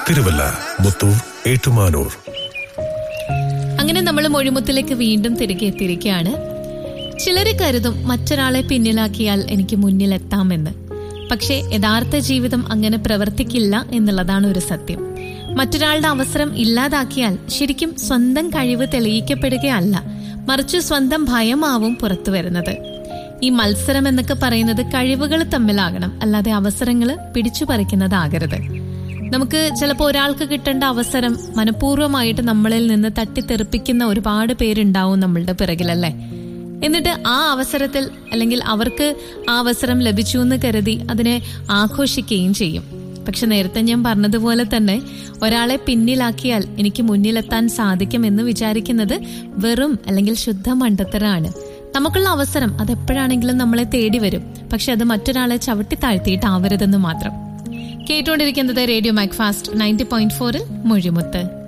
തിരുവല്ല മുത്തൂർ ഏറ്റുമാനൂർ അങ്ങനെ നമ്മൾ മൊഴിമുത്തിലേക്ക് വീണ്ടും തിരികെ എത്തിയിരിക്കുകയാണ് ചിലര് കരുതും മറ്റൊരാളെ പിന്നിലാക്കിയാൽ എനിക്ക് മുന്നിലെത്താമെന്ന് പക്ഷേ യഥാർത്ഥ ജീവിതം അങ്ങനെ പ്രവർത്തിക്കില്ല എന്നുള്ളതാണ് ഒരു സത്യം മറ്റൊരാളുടെ അവസരം ഇല്ലാതാക്കിയാൽ ശരിക്കും സ്വന്തം കഴിവ് തെളിയിക്കപ്പെടുകയല്ല മറിച്ച് സ്വന്തം ഭയമാവും പുറത്തു വരുന്നത് ഈ മത്സരം എന്നൊക്കെ പറയുന്നത് കഴിവുകൾ തമ്മിലാകണം അല്ലാതെ അവസരങ്ങൾ പിടിച്ചു പറിക്കുന്നതാകരുത് നമുക്ക് ചിലപ്പോൾ ഒരാൾക്ക് കിട്ടേണ്ട അവസരം മനഃപൂർവ്വമായിട്ട് നമ്മളിൽ നിന്ന് തട്ടിത്തെറിപ്പിക്കുന്ന ഒരുപാട് പേരുണ്ടാവും നമ്മളുടെ പിറകിലല്ലേ എന്നിട്ട് ആ അവസരത്തിൽ അല്ലെങ്കിൽ അവർക്ക് ആ അവസരം ലഭിച്ചു എന്ന് കരുതി അതിനെ ആഘോഷിക്കുകയും ചെയ്യും പക്ഷെ നേരത്തെ ഞാൻ പറഞ്ഞതുപോലെ തന്നെ ഒരാളെ പിന്നിലാക്കിയാൽ എനിക്ക് മുന്നിലെത്താൻ സാധിക്കുമെന്ന് വിചാരിക്കുന്നത് വെറും അല്ലെങ്കിൽ ശുദ്ധ മണ്ടത്തരാണ് നമുക്കുള്ള അവസരം അത് എപ്പോഴാണെങ്കിലും നമ്മളെ തേടി വരും പക്ഷെ അത് മറ്റൊരാളെ ചവിട്ടി താഴ്ത്തിയിട്ടാവരുതെന്ന് മാത്രം കേട്ടുകൊണ്ടിരിക്കുന്നത് റേഡിയോ മാക്ഫാസ്റ്റ് നയൻറ്റി പോയിന്റ് ഫോറിൽ മൊഴിമുത്ത്